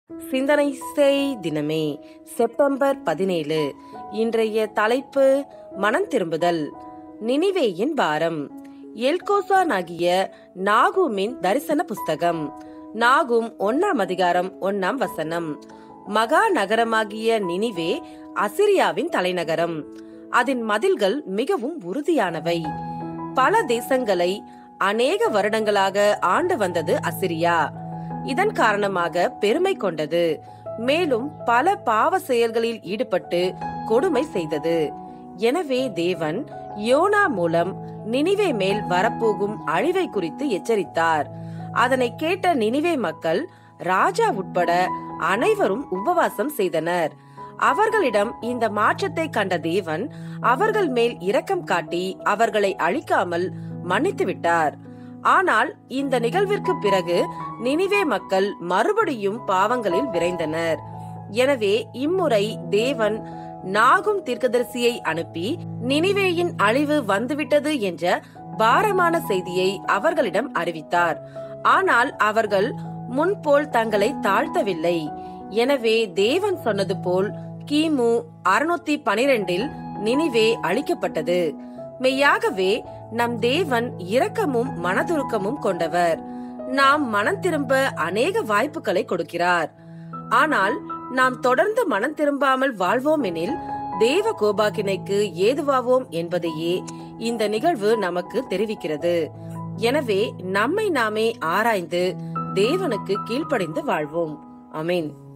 சிந்தனை செய் தினமே செப்டம்பர் பதினேழு இன்றைய தலைப்பு மனம் திரும்புதல் நினிவேயின் பாரம் எல்கோசானாகிய நாகூமின் தரிசன புஸ்தகம் நாகும் ஒன்னாம் அதிகாரம் ஒன்னாம் வசனம் மகா நகரமாகிய நினிவே அசிரியாவின் தலைநகரம் அதன் மதில்கள் மிகவும் உறுதியானவை பல தேசங்களை அநேக வருடங்களாக ஆண்டு வந்தது அசிரியா இதன் காரணமாக பெருமை கொண்டது மேலும் பல பாவ செயல்களில் ஈடுபட்டு கொடுமை செய்தது எனவே தேவன் யோனா மூலம் நினிவே மேல் வரப்போகும் அழிவை குறித்து எச்சரித்தார் அதனை கேட்ட நினிவே மக்கள் ராஜா உட்பட அனைவரும் உபவாசம் செய்தனர் அவர்களிடம் இந்த மாற்றத்தை கண்ட தேவன் அவர்கள் மேல் இரக்கம் காட்டி அவர்களை அழிக்காமல் மன்னித்து விட்டார் ஆனால் இந்த நிகழ்விற்கு பிறகு நினிவே மக்கள் மறுபடியும் பாவங்களில் விரைந்தனர் எனவே இம்முறை தேவன் நாகும் தீர்க்கதரிசியை அனுப்பி நினிவேயின் அழிவு வந்துவிட்டது என்ற பாரமான செய்தியை அவர்களிடம் அறிவித்தார் ஆனால் அவர்கள் முன்போல் தங்களை தாழ்த்தவில்லை எனவே தேவன் சொன்னது போல் கிமு அறுநூத்தி பனிரெண்டில் நினிவே அழிக்கப்பட்டது மெய்யாகவே நம் தேவன் இரக்கமும் மனதுருக்கமும் கொண்டவர் நாம் மனம் திரும்ப அநேக வாய்ப்புகளை கொடுக்கிறார் ஆனால் நாம் தொடர்ந்து மனம் திரும்பாமல் வாழ்வோம் எனில் தேவ கோபாக்கினைக்கு ஏதுவாவோம் என்பதையே இந்த நிகழ்வு நமக்கு தெரிவிக்கிறது எனவே நம்மை நாமே ஆராய்ந்து தேவனுக்கு கீழ்ப்படிந்து வாழ்வோம் அமீன்